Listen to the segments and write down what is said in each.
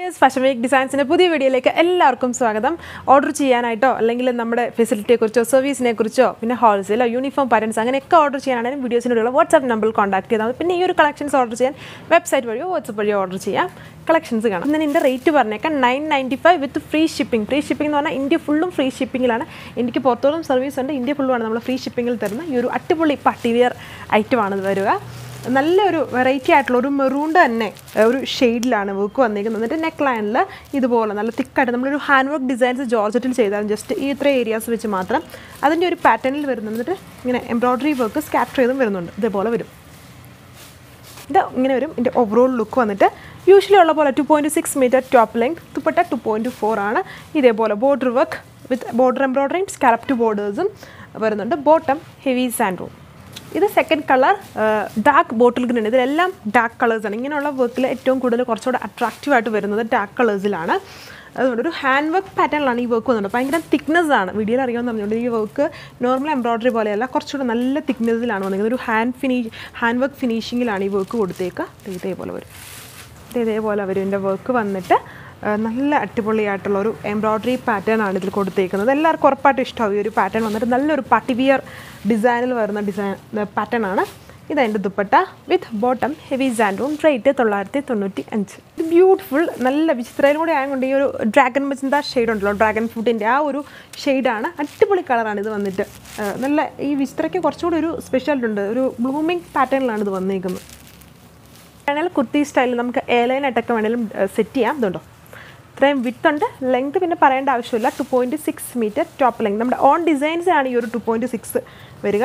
news fashion week ഡിസൈൻസിൻ്റെ പുതിയ വീഡിയോയിലേക്ക് എല്ലാവർക്കും സ്വാഗതം ഓർഡർ ചെയ്യാനായിട്ടോ അല്ലെങ്കിൽ നമ്മുടെ ഫെസിലിറ്റിയെക്കുറിച്ചോ സർവീസിനെ കുറിച്ചോ പിന്നെ ഹോൾസെയിലോ യൂണിഫോം പാരൻസ് അങ്ങനെയൊക്കെ ഓർഡർ ചെയ്യാനാണെങ്കിൽ വീഡിയോസിനുള്ള വാട്സാപ്പ് നമ്പറിൽ കോൺടാക്ട് ചെയ്താൽ മതി പിന്നെ ഈ ഒരു കളക്ഷൻസ് ഓർഡർ ചെയ്യാൻ വെബ്സൈറ്റ് വഴിയോ വാട്സപ്പ് വഴിയോ ഓർഡർ ചെയ്യാം കളക്ഷൻസ് കാണാം ഇന്ന് ഇതിൻ്റെ റേറ്റ് പറഞ്ഞേക്കാം nine ninety five with free shipping free shipping എന്ന് പറഞ്ഞാൽ ഇന്ത്യ ഫുള്ളും ഫ്രീ ഷിപ്പിങ്ങിലാണ് ഇന്ത്യക്ക് പുറത്തോളം സർവീസ് ഉണ്ട് ഇന്ത്യ ഫുള്ളുമാണ് നമ്മൾ ഫ്രീ ഷിപ്പിങ്ങിൽ തരുന്ന ഈ ഒരു അടിപൊളി പാർട്ടി വെയർ ഐറ്റമാണ് ഇത് വരിക നല്ലൊരു വെറൈറ്റി ആയിട്ടുള്ള ഒരു മെറൂണ്ട് തന്നെ ഏഹ്, ഒരു ഷെയ്ഡിലാണ് വർക്ക് വന്നിരിക്കുന്നത് എന്നിട്ട് നെക്ക് ലൈനിൽ ഇതുപോലെ നല്ല തിക്കായിട്ട് നമ്മളൊരു ഹാൻഡ് വർക്ക് ഡിസൈൻസ് ജോർജറ്റിൽ ചെയ്താൽ ജസ്റ്റ് ഈ ഇത്ര ഏരിയാസ് വെച്ച് മാത്രം അതിൻ്റെ ഒരു പാറ്റേണിൽ വരുന്നുണ്ട് എന്നിട്ട് ഇങ്ങനെ എംബ്രോയ്ഡറി വർക്ക് സ്കാറ്റർ ചെയ്തും വരുന്നുണ്ട് ഇതേപോലെ വരും ഇത് ഇങ്ങനെ വരും ഇതിൻ്റെ ഓവറോൾ ലുക്ക് വന്നിട്ട് യൂഷ്വലി ഉള്ള പോലെ two point six metre top length dupatta two point four ആണ് ഇതേപോലെ ബോർഡർ വർക്ക് വിത്ത് ബോർഡർ എംബ്രോയ്ഡറിയും സ്കാലപ്റ്റ് ബോർഡേഴ്സും വരുന്നുണ്ട് ബോട്ടം ഹെവി സാൻഡ്രൂം ഇത് second colour dark bottle green ഇതിലെല്ലാം ഡാർക്ക് കളേഴ്സാണ് ഇങ്ങനെയുള്ള വർക്കിൽ ഏറ്റവും കൂടുതൽ കുറച്ചുകൂടെ അട്രാക്റ്റീവ് ആയിട്ട് വരുന്നത് ഡാർക്ക് കളേഴ്സിലാണ് അതുകൊണ്ട് ഒരു ഹാൻഡ് വർക്ക് പാറ്റേണിലാണ് ഈ വർക്ക് വന്നത് ഭയങ്കര തിക്നെസ് ആണ് വീഡിയോയിൽ അറിയാമെന്ന് പറഞ്ഞുകൊണ്ട് ഈ വർക്ക് നോർമൽ എംബ്രോയ്ഡറി പോലെയല്ല കുറച്ചുകൂടെ നല്ല തിക്നെസ്സിലാണ് വന്നിരിക്കുന്നത് ഒരു ഹാൻഡ് ഫിനിഷ് ഹാൻഡ് വർക്ക് ഫിനിഷിങ്ങിലാണ് ഈ വർക്ക് കൊടുത്തേക്കുക ദേ ഇതേപോലെ വരും ദേ ഇതേപോലെ വരും ഇതിൻ്റെ വർക്ക് വന്നിട്ട് ആ, നല്ല അടിപൊളിയായിട്ടുള്ള ഒരു എംബ്രോയ്ഡറി പാറ്റേൺ ആണ് ഇതിൽ കൊടുത്തേക്കുന്നത് എല്ലാവർക്കും ഉറപ്പായിട്ടും ഇഷ്ടമാവും ഈ ഒരു പാറ്റേൺ വന്നിട്ട് നല്ലൊരു പട്ടിവിയർ ഡിസൈനിൽ വരുന്ന ഡിസൈൻ പാറ്റേൺ ആണ് ഇതെൻ്റെ dupatta with bottom heavy santoon rate തൊള്ളായിരത്തി തൊണ്ണൂറ്റി അഞ്ച് ബ്യൂട്ടിഫുൾ നല്ല വിചിത്രയിലും കൂടെ ആയതുകൊണ്ട് ഈ ഒരു ഡ്രാഗൺ മച്ചിന്ത ഷെയ്ഡ് ഉണ്ടല്ലോ ഡ്രാഗൺ ഫ്രൂട്ടിൻ്റെ ആ ഒരു ഷെയ്ഡാണ് അടിപൊളി കളറാണ് ഇത് വന്നിട്ട് ആ, നല്ല ഈ വിചിത്രയ്ക്ക് കുറച്ചുകൂടി ഒരു സ്പെഷ്യാലിറ്റി ഉണ്ട് ഒരു ബ്ലൂമിങ് പാറ്റേണിലാണ് ഇത് വന്നിരിക്കുന്നത് വേണമെങ്കിൽ കുർത്തി സ്റ്റൈലിൽ നമുക്ക് എയർലൈൻ ആയിട്ടൊക്കെ വേണമെങ്കിലും സെറ്റ് ചെയ്യാം ഇതുണ്ടോ ഇത്രയും വിത്ത് ഉണ്ട് ലെങ്ത് പിന്നെ പറയേണ്ട ആവശ്യമില്ല two point six metre top length നമ്മുടെ ഓൺ ഡിസൈൻസിലാണ് ഈ ഒരു ടു പോയിൻറ്റ് സിക്സ് വരിക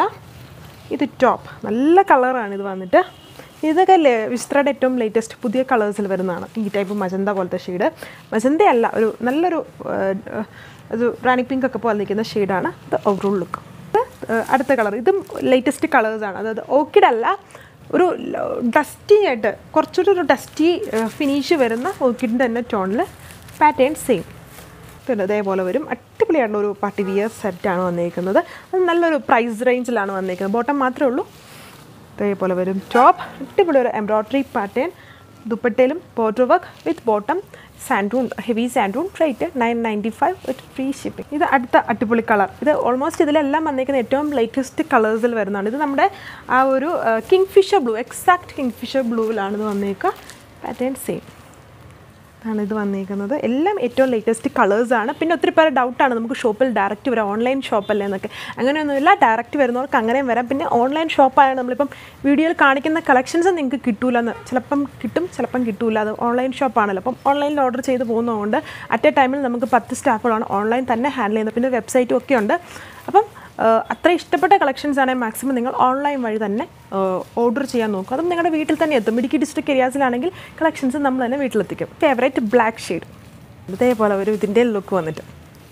ഇത് ടോപ്പ് നല്ല കളറാണ് ഇത് വന്നിട്ട് ഇതൊക്കെ വിസ്ത്രയുടെ ഏറ്റവും ലേറ്റസ്റ്റ് പുതിയ കളേഴ്സിൽ വരുന്നതാണ് ഈ ടൈപ്പ് മജന്ത പോലത്തെ ഷെയ്ഡ് മജന്ത അല്ല ഒരു നല്ലൊരു ആ, ഒരു റാണി പിങ്ക് ഒക്കെ പോലെ നിൽക്കുന്ന ഷെയ്ഡാണ് ഇത് ഓവറോൾ ലുക്ക് അടുത്ത കളർ ഇതും ലേറ്റസ്റ്റ് കളേഴ്സാണ് അതായത് ഓർക്കിഡ് അല്ല ഒരു ഡസ്റ്റി ആയിട്ട് കുറച്ചുകൂടി ഒരു ഡസ്റ്റി ഫിനിഷ് വരുന്ന ഓർക്കിഡിൻ്റെ തന്നെ ടോണിൽ പാറ്റേൺ സെയിം പിന്നെ ഇതേപോലെ വരും അടിപൊളിയായിട്ടുള്ള ഒരു പാർട്ടി വിയർ സെറ്റാണ് വന്നിരിക്കുന്നത് അത് നല്ലൊരു പ്രൈസ് റേഞ്ചിലാണ് വന്നിരിക്കുന്നത് ബോട്ടം മാത്രമേ ഉള്ളൂ ഇതേപോലെ വരും ടോപ്പ് അടിപൊളി ഒരു എംബ്രോയ്ഡറി പാറ്റേൺ ദുപ്പട്ടയിലും border work with bottom santoon heavy santoon rate nine ninety five with free shipping ഇത് അടുത്ത അടിപൊളി കളർ ഇത് ഓൾമോസ്റ്റ് ഇതിലെല്ലാം വന്നിരിക്കുന്ന ഏറ്റവും ലേറ്റസ്റ്റ് കളേഴ്സിൽ വരുന്നതാണ് ഇത് നമ്മുടെ ആ ഒരു kingfisher blue exact kingfisher ബ്ലൂവിലാണ് ഇത് വന്നേക്കുക പാറ്റേൺ സെയിം ആണ് ഇത് വന്നിരിക്കുന്നത് എല്ലാം ഏറ്റവും ലേറ്റസ്റ്റ് കളേഴ്സാണ് പിന്നെ ഒത്തിരി പേര് ഡൗട്ടാണ് നമുക്ക് ഷോപ്പിൽ ഡയറക്റ്റ് വരാം ഓൺലൈൻ ഷോപ്പല്ലേ എന്നൊക്കെ അങ്ങനെയൊന്നുമില്ല ഡയറക്റ്റ് വരുന്നവർക്ക് അങ്ങനെയും വരാം പിന്നെ ഓൺലൈൻ ഷോപ്പായാണ് നമ്മളിപ്പം വീഡിയോയിൽ കാണിക്കുന്ന കളക്ഷൻസ് നിങ്ങൾക്ക് കിട്ടൂല എന്ന് ചിലപ്പം കിട്ടും ചിലപ്പം കിട്ടൂല അത് ഓൺലൈൻ ഷോപ്പാണല്ലോ അപ്പം ഓൺലൈനിൽ ഓർഡർ ചെയ്ത് പോകുന്നതുകൊണ്ട് അറ്റ് എ ടൈമിൽ നമുക്ക് പത്ത് സ്റ്റാഫുകളാണ് ഓൺലൈൻ തന്നെ ഹാൻഡിൽ ചെയ്യുന്നത് പിന്നെ വെബ്സൈറ്റും ഒക്കെ ഉണ്ട് അപ്പം ആഹ് അത്ര ഇഷ്ടപ്പെട്ട കളക്ഷൻസ് ആണെങ്കിൽ മാക്സിമം നിങ്ങൾ ഓൺലൈൻ വഴി തന്നെ ഓർഡർ ചെയ്യാൻ നോക്കും അതും നിങ്ങളുടെ വീട്ടിൽ തന്നെ എത്തും ഇടുക്കി ഡിസ്ട്രിക്ട് ഏരിയാസിലാണെങ്കിൽ കളക്ഷൻസ് നമ്മൾ തന്നെ വീട്ടിലെത്തിക്കും ഫേവറേറ്റ് ബ്ലാക്ക് ഷെയ്ഡ് ഇതേപോലെ ഒരു ഇതിൻ്റെ ലുക്ക് വന്നിട്ട്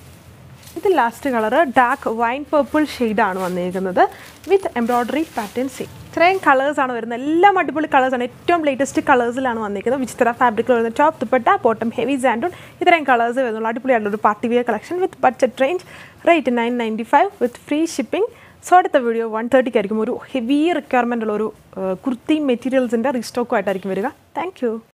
ഇത് last colour dark wine purple ഷെയ്ഡാണ് വന്നിരിക്കുന്നത് വിത്ത് എംബ്രോയ്ഡറി പാറ്റേൺ സി ഇത്രയും കളേഴ്സാണ് വരുന്നത് എല്ലാം അടിപൊളി കളേഴ്സാണ് ഏറ്റവും ലേറ്റസ്റ്റ് കളേഴ്സിലാണ് വന്നിരിക്കുന്നത് വിചിത്ര ഫാബ്രിക്കിൽ വരുന്ന top dupatta bottom heavy santoon ഇത്രയും കളേഴ്സ് വരുന്നുള്ളൂ അടിപൊളിയായിട്ടുള്ള ഒരു party wear collection with budget range rate nine ninety five with free shipping so അടുത്ത വീഡിയോ വൺ തേർട്ടിക്കായിരിക്കും ഒരു ഹെവി റിക്വയർമെൻ്റ് ഉള്ള ഒരു കുർത്തി മെറ്റീരിയൽസിൻ്റെ റീസ്റ്റോക്കും ആയിട്ടായിരിക്കും വരിക താങ്ക് യു